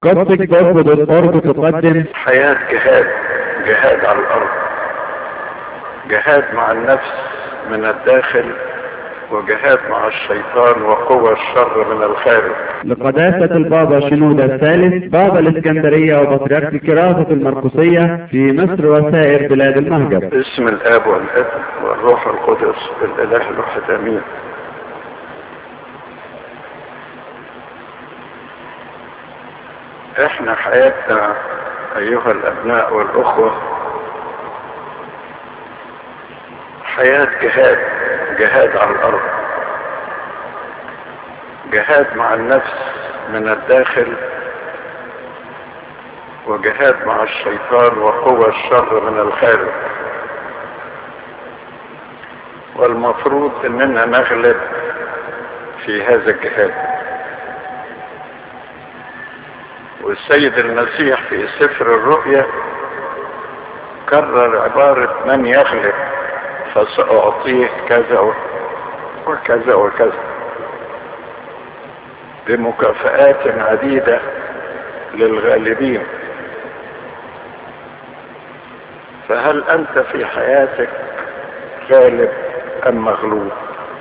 قصدك برضه بالأرض تقدم حياة جهاد جهاد على الأرض جهاد مع النفس من الداخل وجهاد مع الشيطان وقوى الشر من الخارج لقداسة البابا شنودة الثالث بابا الإسكندرية وبطريرك كراسة المرقسية في مصر وسائر بلاد المهجر باسم الآب والابن والروح القدس الإله الواحد آمين احنا حياتنا ايها الابناء والاخوة حياة جهاد جهاد على الارض جهاد مع النفس من الداخل وجهاد مع الشيطان وقوى الشر من الخارج والمفروض اننا نغلب في هذا الجهاد والسيد المسيح في سفر الرؤيا كرر عبارة من يغلب فسأعطيه كذا وكذا وكذا بمكافآت عديدة للغالبين فهل أنت في حياتك غالب أم مغلوب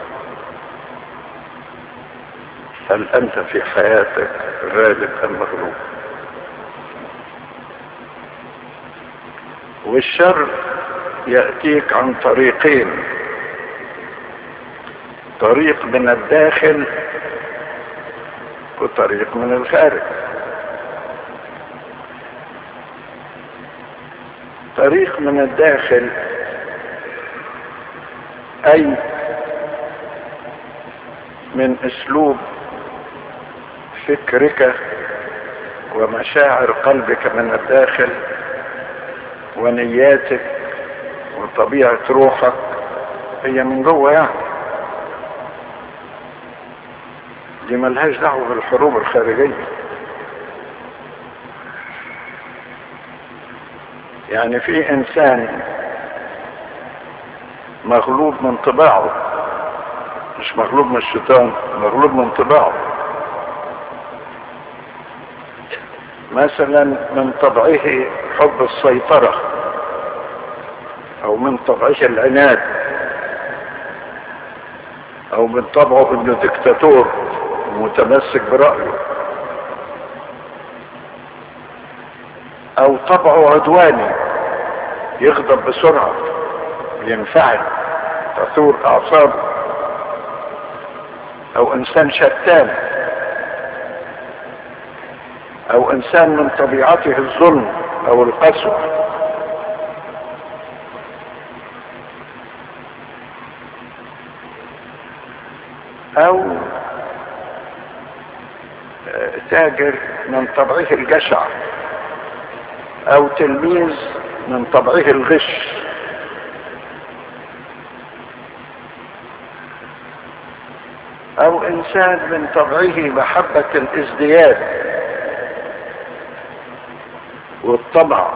هل أنت في حياتك غالب أم مغلوب والشر يأتيك عن طريقين طريق من الداخل وطريق من الخارج طريق من الداخل أي من أسلوب فكرك ومشاعر قلبك من الداخل ونياتك وطبيعة روحك هي من جوه يعني دي ملهاش دعوة بالحروب الخارجية يعني في انسان مغلوب من طباعه مش مغلوب من الشيطان مغلوب من طباعه مثلا من طبعه حب السيطرة او من طبعه العناد او من طبعه انه دكتاتور متمسك برأيه او طبعه عدواني يغضب بسرعة ينفعل تثور اعصابه او انسان شتان او انسان من طبيعته الظلم او القسوة او تاجر من طبعه الجشع او تلميذ من طبعه الغش او انسان من طبعه محبة الازدياد والطمع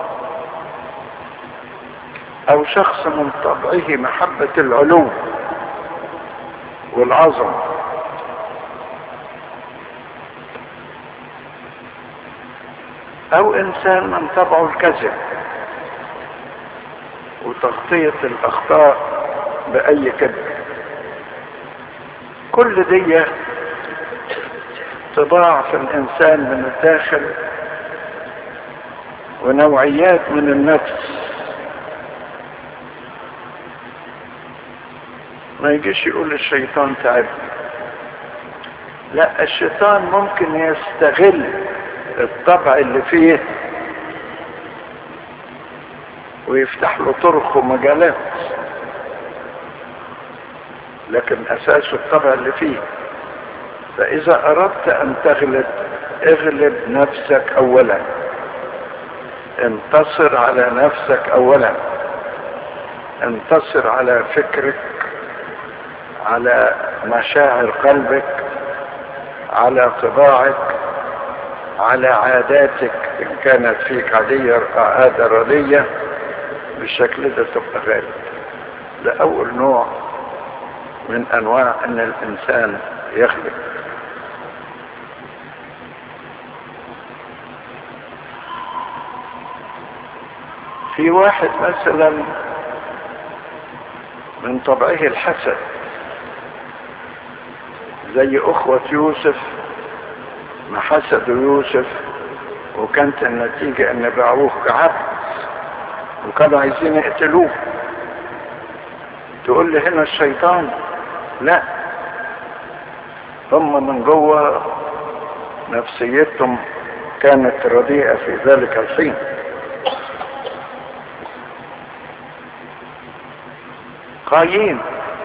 او شخص من طبعه محبة العلو والعظمة او انسان من طبعه الكذب وتغطية الاخطاء باي كذب كل دي طباع في الانسان من الداخل ونوعيات من النفس ما يجيش يقول الشيطان تعب لا الشيطان ممكن يستغل الطبع اللي فيه ويفتح له طرق ومجالات لكن اساسه الطبع اللي فيه فاذا اردت ان تغلب اغلب نفسك اولا انتصر على نفسك اولا انتصر على فكرك على مشاعر قلبك على طباعك على عاداتك ان كانت فيك عادية عادة ردية بالشكل ده تبقى غالب ده اول نوع من انواع ان الانسان يغلب في واحد مثلا من طبعه الحسد زي اخوة يوسف ما حسدوا يوسف وكانت النتيجة ان باعوه كعبد وكانوا عايزين يقتلوه تقول لي هنا الشيطان لا هم من جوه نفسيتهم كانت رديئة في ذلك الحين قايين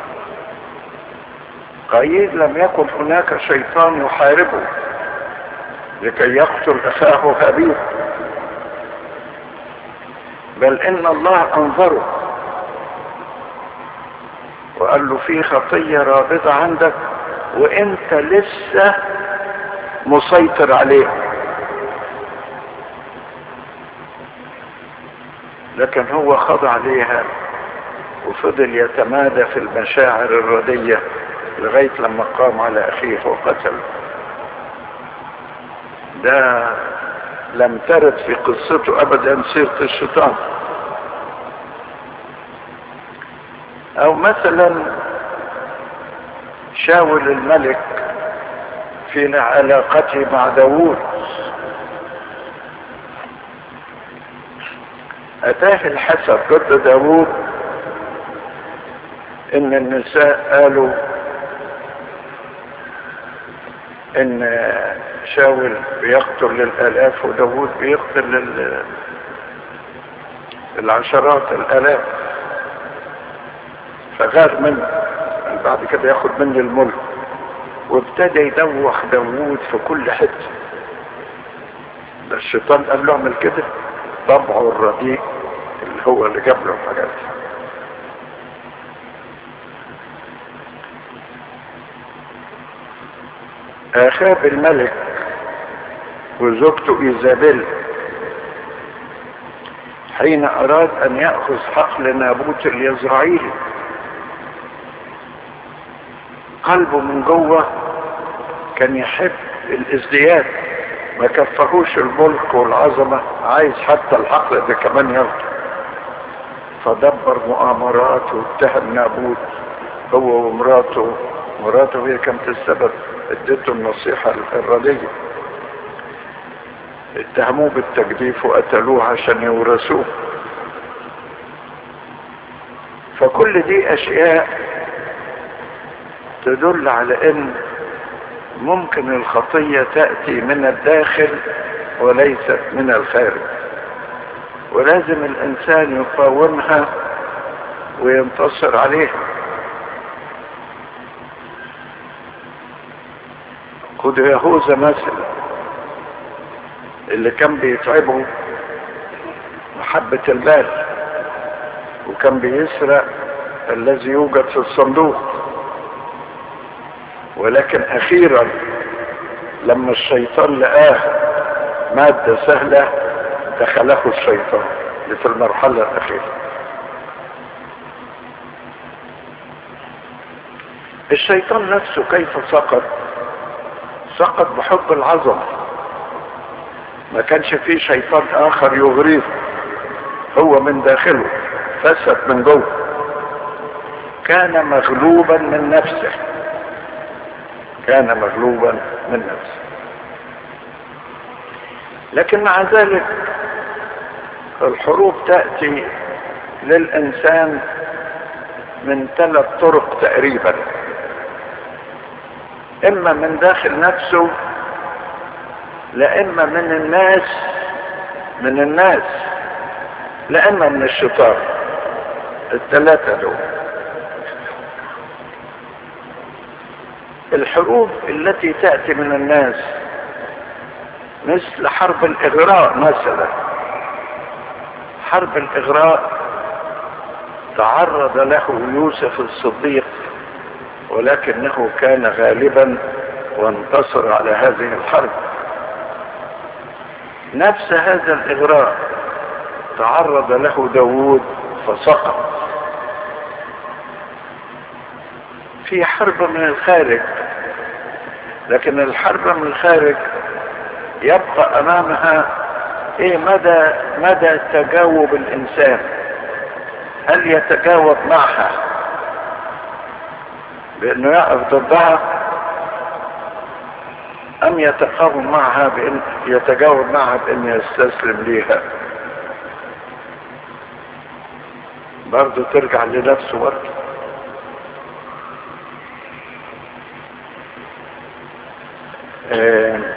قايين لم يكن هناك شيطان يحاربه لكي يقتل اخاه هابيل بل ان الله انظره وقال له في خطية رابطة عندك وانت لسه مسيطر عليه لكن هو خضع ليها وفضل يتمادى في المشاعر الردية لغاية لما قام على أخيه وقتله ده لم ترد في قصته أبدا سيرة الشيطان أو مثلا شاول الملك في علاقته مع داوود أتاه الحسد ضد داوود ان النساء قالوا ان شاول بيقتل للالاف وداود بيقتل لل... العشرات الالاف فغار منه بعد كده ياخد منه الملك وابتدى يدوخ داوود في كل حته ده الشيطان قال له اعمل كده طبعه الرديء اللي هو اللي جاب له الحاجات دي اخاب الملك وزوجته ايزابيل حين اراد ان يأخذ حقل نابوت اليزرعيلي قلبه من جوه كان يحب الازدياد ما كفهوش الملك والعظمة عايز حتى الحقل ده كمان ياخده فدبر مؤامرات واتهم نابوت هو ومراته مراته هي كانت السبب اديته النصيحة الردية اتهموه بالتجديف وقتلوه عشان يورثوه فكل دي اشياء تدل على ان ممكن الخطية تأتي من الداخل وليست من الخارج ولازم الانسان يقاومها وينتصر عليها خد يهوذا مثلا اللي كان بيتعبه محبة المال وكان بيسرق الذي يوجد في الصندوق ولكن اخيرا لما الشيطان لقاه مادة سهلة دخله الشيطان في المرحلة الاخيرة الشيطان نفسه كيف سقط سقط بحب العظمة ما كانش فيه شيطان اخر يغريه هو من داخله فسد من جوه كان مغلوبا من نفسه كان مغلوبا من نفسه لكن مع ذلك الحروب تأتي للإنسان من ثلاث طرق تقريبا إما من داخل نفسه لإما من الناس من الناس لإما من الشيطان الثلاثة دول الحروب التي تأتي من الناس مثل حرب الإغراء مثلا حرب الإغراء تعرض له يوسف الصديق ولكنه كان غالبا وانتصر على هذه الحرب نفس هذا الإغراء تعرض له داود فسقط في حرب من الخارج لكن الحرب من الخارج يبقى امامها ايه مدى مدى تجاوب الانسان هل يتجاوب معها بانه يقف ضدها ام يتقاوم معها بان يتجاوب معها بان يستسلم ليها برضه ترجع لنفسه برضه آه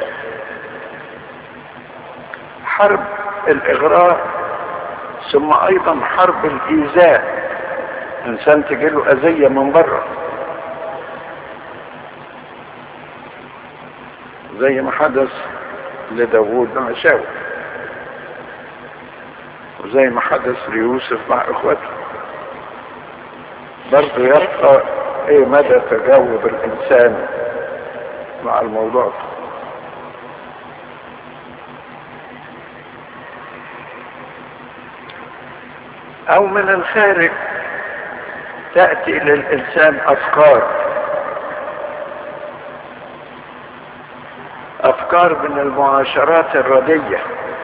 حرب الاغراء ثم ايضا حرب الايذاء انسان تجيله اذية من بره زي ما حدث لداوود مع شاول وزي ما حدث ليوسف مع اخوته برضه يبقى ايه مدى تجاوب الانسان مع الموضوع ده او من الخارج تأتي للإنسان أفكار أفكار من المعاشرات الردية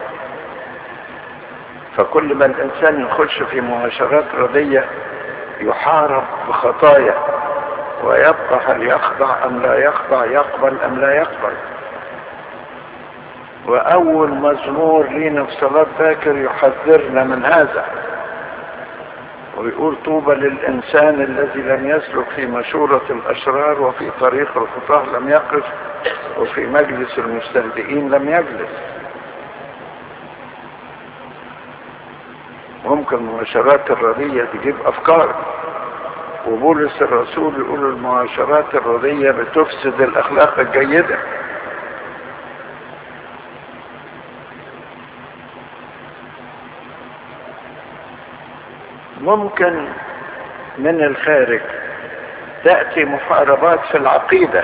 فكل ما الإنسان يخش في معاشرات ردية يحارب بخطايا ويبقى هل يخضع أم لا يخضع يقبل أم لا يقبل وأول مزمور لينا في صلاة باكر يحذرنا من هذا ويقول طوبى للإنسان الذي لم يسلك في مشورة الأشرار وفي طريق الخطاه لم يقف وفي مجلس المستهزئين لم يجلس ممكن المعاشرات الردية تجيب أفكار وبولس الرسول يقول المعاشرات الردية بتفسد الأخلاق الجيدة ممكن من الخارج تأتي محاربات في العقيدة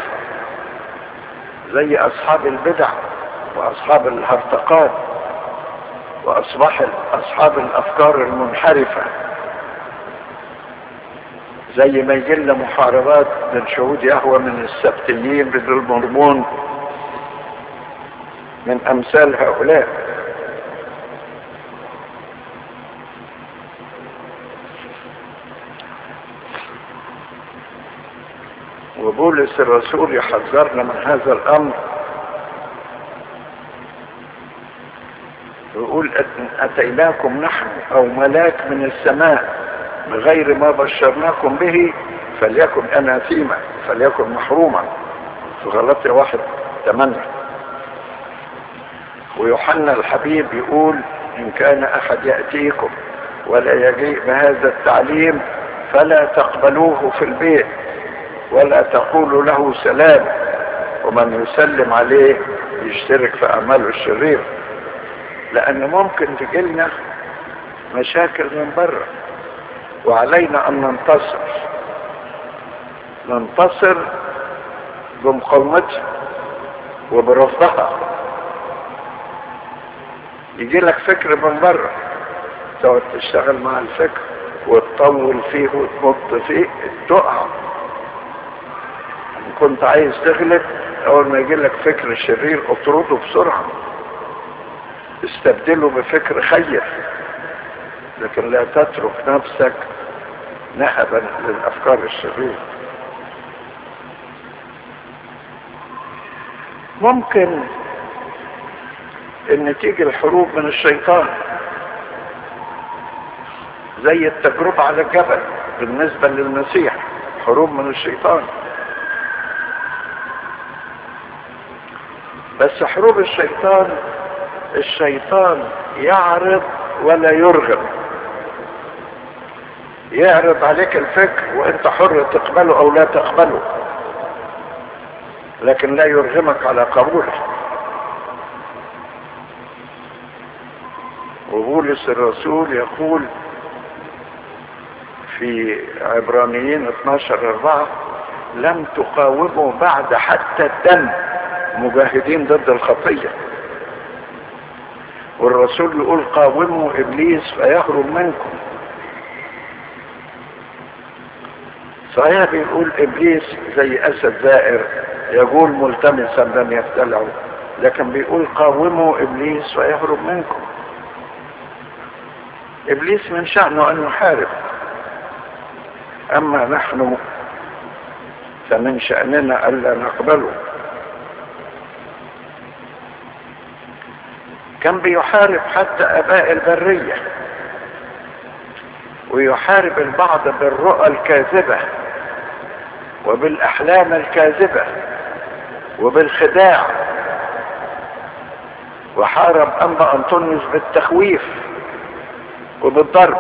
زي أصحاب البدع وأصحاب الهرطقات وأصبح أصحاب الأفكار المنحرفة زي ما يجي لنا محاربات من شهود يهوى من السبتيين من المرمون من أمثال هؤلاء وبولس الرسول يحذرنا من هذا الامر يقول اتيناكم نحن او ملاك من السماء بغير ما بشرناكم به فليكن اناثيما فليكن محروما في غلطية واحد تمنى ويوحنا الحبيب يقول ان كان احد يأتيكم ولا يجيء بهذا التعليم فلا تقبلوه في البيت ولا تقولوا له سلام ومن يسلم عليه يشترك في اعماله الشريره لان ممكن تجيلنا مشاكل من بره وعلينا ان ننتصر ننتصر بمقاومتها وبرفضها يجي لك فكر من بره تقعد تشتغل مع الفكر وتطول فيه وتمط فيه تقع كنت عايز تغلب اول ما يجي لك فكر شرير اطرده بسرعة استبدله بفكر خير لكن لا تترك نفسك نهبا للافكار الشريرة ممكن ان تيجي الحروب من الشيطان زي التجربة على الجبل بالنسبة للمسيح حروب من الشيطان بس حروب الشيطان الشيطان يعرض ولا يرغب يعرض عليك الفكر وانت حر تقبله او لا تقبله لكن لا يرغمك على قبوله وبولس الرسول يقول في عبرانيين 12 4 لم تقاوموا بعد حتى الدم مجاهدين ضد الخطية والرسول يقول قاوموا ابليس فيهرب منكم صحيح بيقول ابليس زي اسد زائر يقول ملتمسا لن يفتلعه لكن بيقول قاوموا ابليس ويهرب منكم ابليس من شأنه ان يحارب اما نحن فمن شأننا الا نقبله كان بيحارب حتى اباء البرية ويحارب البعض بالرؤى الكاذبة وبالاحلام الكاذبة وبالخداع وحارب انبا انطونيوس بالتخويف وبالضرب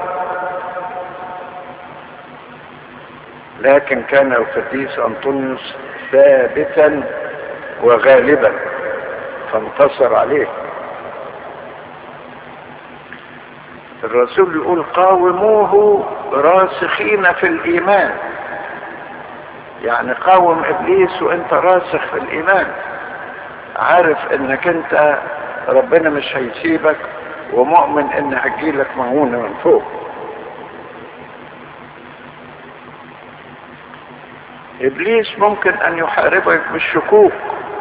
لكن كان القديس انطونيوس ثابتا وغالبا فانتصر عليه الرسول يقول قاوموه راسخين في الايمان يعني قاوم ابليس وانت راسخ في الايمان عارف انك انت ربنا مش هيسيبك ومؤمن ان هتجيلك معونة من فوق ابليس ممكن ان يحاربك بالشكوك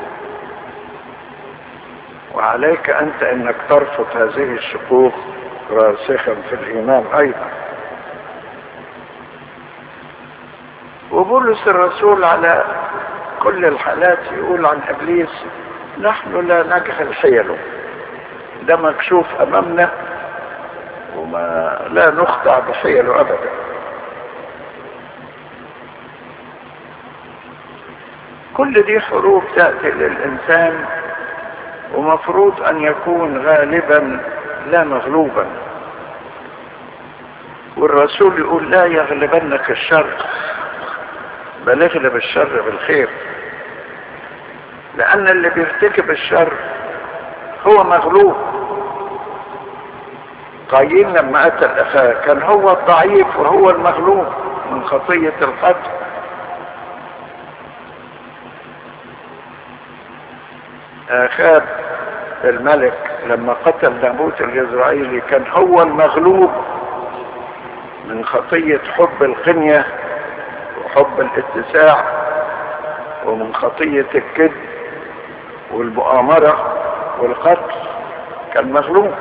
وعليك انت انك ترفض هذه الشكوك راسخا في الايمان ايضا وبولس الرسول على كل الحالات يقول عن ابليس نحن لا نجهل حيله ده مكشوف امامنا وما لا نخضع بحيله ابدا كل دي حروب تأتي للإنسان ومفروض أن يكون غالبا لا مغلوبا والرسول يقول لا يغلبنك الشر بل اغلب الشر بالخير لأن اللي بيرتكب الشر هو مغلوب قايين لما قتل أخاه كان هو الضعيف وهو المغلوب من خطية القتل آخاب الملك لما قتل نابوت الإسرائيلي كان هو المغلوب من خطية حب القنية وحب الاتساع ومن خطية الكذب والمؤامرة والقتل كان مغلوب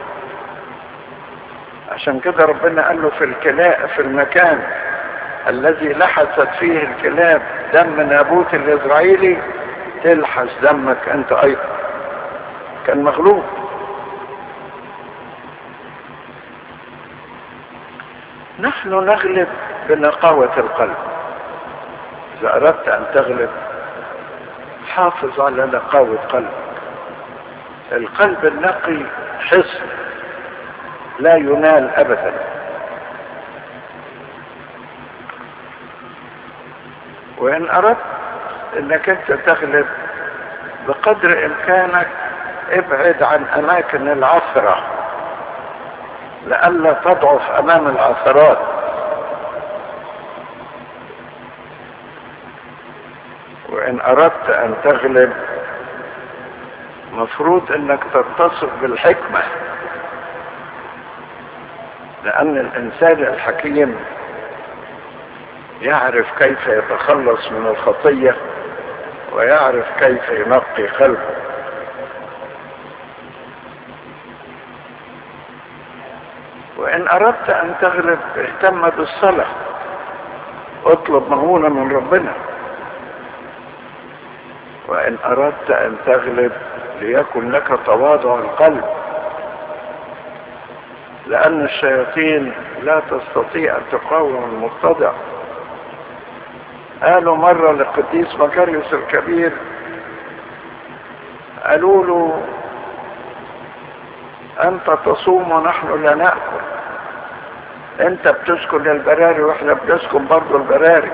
عشان كده ربنا قال له في الكلاء في المكان الذي لحست فيه الكلاب دم نابوت الإسرائيلي تلحس دمك انت ايضا كان مغلوب نحن نغلب بنقاوة القلب اذا اردت ان تغلب حافظ على نقاوة قلبك القلب النقي حصن لا ينال ابدا وان اردت انك انت تغلب بقدر امكانك ابعد عن اماكن العثرة لئلا تضعف امام العثرات وان اردت ان تغلب مفروض انك تتصف بالحكمة لان الانسان الحكيم يعرف كيف يتخلص من الخطيه ويعرف كيف ينقي قلبه وإن أردت أن تغلب اهتم بالصلاة اطلب مهونة من ربنا وإن أردت أن تغلب ليكن لك تواضع القلب لأن الشياطين لا تستطيع أن تقاوم المتضع قالوا مرة للقديس مكاريوس الكبير قالوا له أنت تصوم ونحن لا نأكل أنت بتسكن البراري وإحنا بنسكن برضه البراري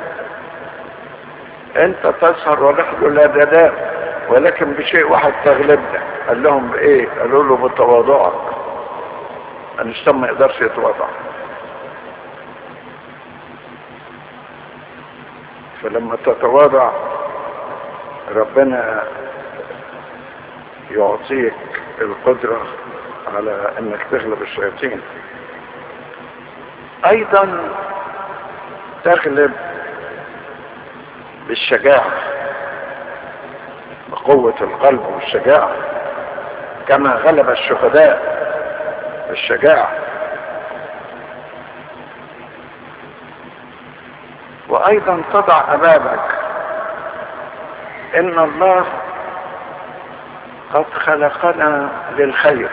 أنت تسهر ونحن لا ننام ولكن بشيء واحد تغلبنا قال لهم بإيه؟ قالوا له بتواضعك الإنسان ما يقدرش يتواضع فلما تتواضع ربنا يعطيك القدرة على انك تغلب الشياطين ايضا تغلب بالشجاعة بقوة القلب والشجاعة كما غلب الشهداء بالشجاعة وأيضا تضع أمامك إن الله قد خلقنا للخير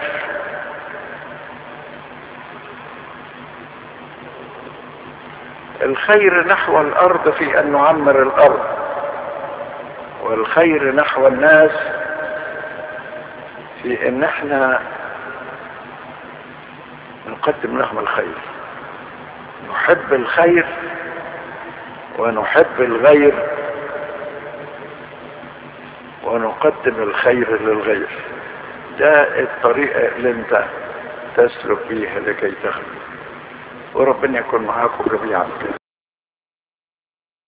الخير نحو الأرض في أن نعمر الأرض والخير نحو الناس في ان احنا نقدم لهم الخير نحب الخير ونحب الغير ونقدم الخير للغير ده الطريقة اللي انت تسلك بيها لكي تخلق وربنا يكون معاكم جميعا كده